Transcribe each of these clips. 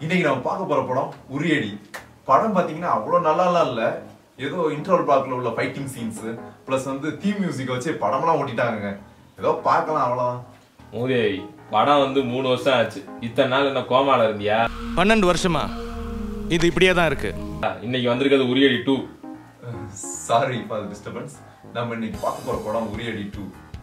இன்னைக்கு நம்ம பார்க்க போற படம் உரியடி படம் பாத்தீங்கன்னா அவ்வளவு நல்லாலாம் இல்ல ஏதோ இன்டர்வல் பிளாக்ல உள்ள ஃபைட்டிங் சீன்ஸ் பிளஸ் வந்து தீம் மியூசிக் வச்சு படம்லாம் ஓட்டிட்டாங்க ஏதோ பார்க்கலாம் அவ்வளவுதான் மூதேவி படம் வந்து மூணு வருஷம் ஆச்சு இத்தனை நாள் என்ன கோமால இருந்தியா பன்னெண்டு வருஷமா இது இப்படியே தான் இருக்கு இன்னைக்கு வந்திருக்கிறது உரியடி டூ சாரி ஃபார் டிஸ்டர்பன்ஸ் நம்ம இன்னைக்கு பார்க்க போற படம் உரியடி டூ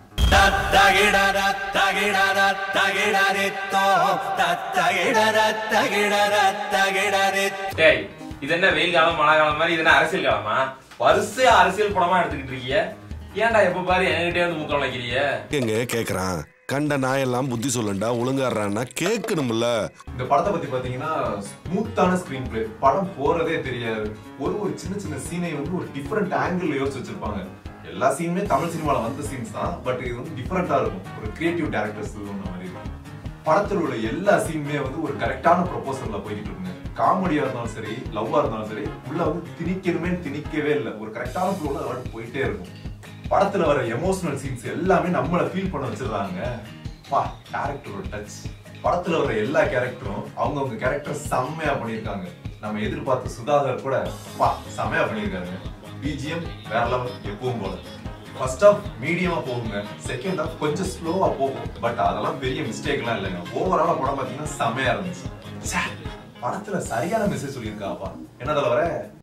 டேய் இது என்ன வெயில் காலம் மழை காலம் மாதிரி இது என்ன அரசியல் காலமா வருஷ அரசியல் படமா எடுத்துக்கிட்டு இருக்கீங்க ஏன்டா எப்ப பாரு என்கிட்டே வந்து முக்கம் வைக்கிறீங்க எங்க கேக்குறான் கண்ட நாயெல்லாம் புத்தி சொல்லண்டா ஒழுங்காடுறான்னா கேட்கணும்ல இந்த படத்தை பத்தி பாத்தீங்கன்னா ஸ்மூத்தான ஸ்கிரீன் பிளே படம் போறதே தெரியாது ஒரு ஒரு சின்ன சின்ன சீனை வந்து ஒரு டிஃப்ரெண்ட் ஆங்கிள் யோசிச்சு வச்சிருப்பாங்க எல்லா சீனுமே தமிழ் சினிமால வந்த சீன்ஸ் தான் பட் இது வந்து டிஃப்ரெண்டா இருக்கும் ஒரு கிரியேட்டிவ் டேரக்டர்ஸ் ஒன்று மாதிரி இருக்கும் படத்துல உள்ள எல்லா சீனுமே வந்து ஒரு கரெக்டான ப்ரொபோசல்ல போய்கிட்டு இருக்குங்க காமெடியா இருந்தாலும் சரி லவ்வா இருந்தாலும் சரி உள்ள வந்து திணிக்கணுமே திணிக்கவே இல்லை ஒரு கரெக்டான ஃப்ளோல அது போயிட்டே இருக்கும் படத்துல வர எமோஷனல் சீன்ஸ் எல்லாமே நம்மள ஃபீல் பண்ண வச்சிருக்காங்க பா கேரக்டரோட டச் படத்துல வர எல்லா கேரக்டரும் அவங்கவுங்க கேரக்டர் செம்மையா பண்ணியிருக்காங்க நம்ம எதிர்பார்த்த சுதாகர் கூட பா செம்மையா பண்ணியிருக்காங்க பிஜிஎம் வேற லெவல் எப்பவும் போல ஃபர்ஸ்ட் ஆஃப் மீடியமா போகுங்க செகண்ட் ஆஃப் கொஞ்சம் ஸ்லோவா போகும் பட் அதெல்லாம் பெரிய மிஸ்டேக்லாம் இல்லைங்க ஓவராலா படம் பாத்தீங்கன்னா செம்மையா இருந்துச்சு ச்சே, படத்துல சரியான மெசேஜ் சொல்லியிருக்காப்பா என்ன தவிர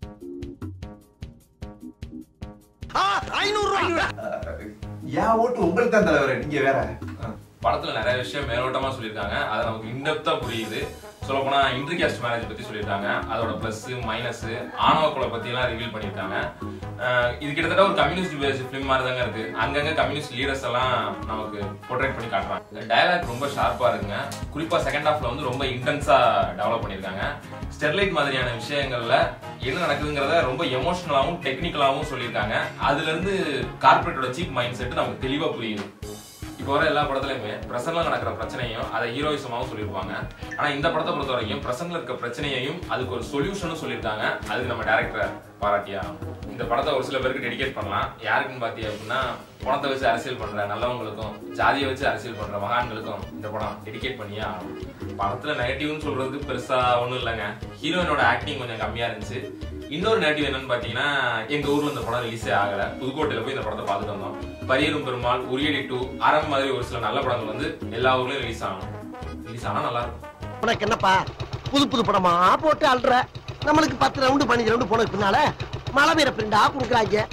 என் ஓட்டு உங்களுக்கு தான் தலைவரே நீங்க வேற அஹ், படத்துல நிறைய விஷயம் மேலோட்டமா சொல்லியிருக்காங்க அது நமக்கு இன்டெப்தா புரியுது சொல்ல போனா இன்டர்காஸ்ட் மேரேஜ் பத்தி சொல்லியிருக்காங்க அதோட பிளஸ் மைனஸ் ஆணவ கொலை பத்தி எல்லாம் ரிவீல் பண்ணியிருக்காங்க அஹ் இது கிட்டத்தட்ட ஒரு கம்யூனிஸ்ட் பேஸ்ட் ஃபிலிம் மாதிரி தாங்க இருக்கு அங்கங்க கம்யூனிஸ்ட் லீடர்ஸ் எல்லாம் நமக்கு போர்ட்ரேட் பண்ணி காட்டுறாங்க டயலாக் ரொம்ப ஷார்ப்பா இருக்குங்க குறிப்பா செகண்ட் ஹாஃப்ல வந்து ரொம்ப இன்டென்ஸா டெவலப் பண்ணியிருக்காங்க ஸ்டெர்லைட் மாதிரியான விஷயங்கள்ல என்ன நடக்குதுங்கிறத ரொம்ப எமோஷனலாவும் டெக்னிக்கலாவும் சொல்லியிருக்காங்க அதுல இருந்து கார்பரேட்டோட சீப் மைண்ட் செட் நமக்கு தெளிவா புரியுது இப்போ வர எல்லா படத்துலயுமே பிரசன்ட்ல நடக்கிற பிரச்சனையும் அதை ஹீரோயிசமாவும் சொல்லியிருப்பாங்க ஆனா இந்த படத்தை பொறுத்த வரைக்கும் பிரசன்ட்ல இருக்க பிரச்சனையையும் அதுக்கு ஒரு சொல்யூஷனும் சொல்லியிருக்காங்க அதுக்கு நம்ம டேரக்டர் பாராட்டியா இந்த படத்தை ஒரு சில பேருக்கு டெடிகேட் பண்ணலாம் யாருக்குன்னு பாத்தீங்க அப்படின்னா பணத்தை வச்சு அரசியல் பண்ற நல்லவங்களுக்கும் ஜாதியை வச்சு அரசியல் பண்ற மகான்களுக்கும் இந்த படம் டெடிகேட் பண்ணியே ஆகணும் படத்துல நெகட்டிவ்னு சொல்றதுக்கு பெருசா ஒண்ணும் இல்லைங்க ஹீரோயினோட ஆக்டிங் கொஞ்சம் கம்மியா இருந்துச்சு இன்னொரு நேட்டிவ் என்னன்னு பாத்தீங்கன்னா எங்க ஊர்ல இந்த படம் ரிலீஸே ஆகல புதுக்கோட்டையில போய் இந்த படத்தை பார்த்துட்டு வந்தோம் பரியரும் பெருமாள் உரியடி டூ அறம் மாதிரி ஒரு சில நல்ல படங்கள் வந்து எல்லா ஊர்லயும் ரிலீஸ் ஆகணும் ரிலீஸ் ஆனா நல்லா இருக்கும் உனக்கு என்னப்பா புது புது படமா போட்டு அல்ற நம்மளுக்கு பத்து ரவுண்டு பதினஞ்சு ரவுண்டு போனதுக்கு பின்னால மழை பெய்யற பிரிண்டா கொடுக்குறாங்க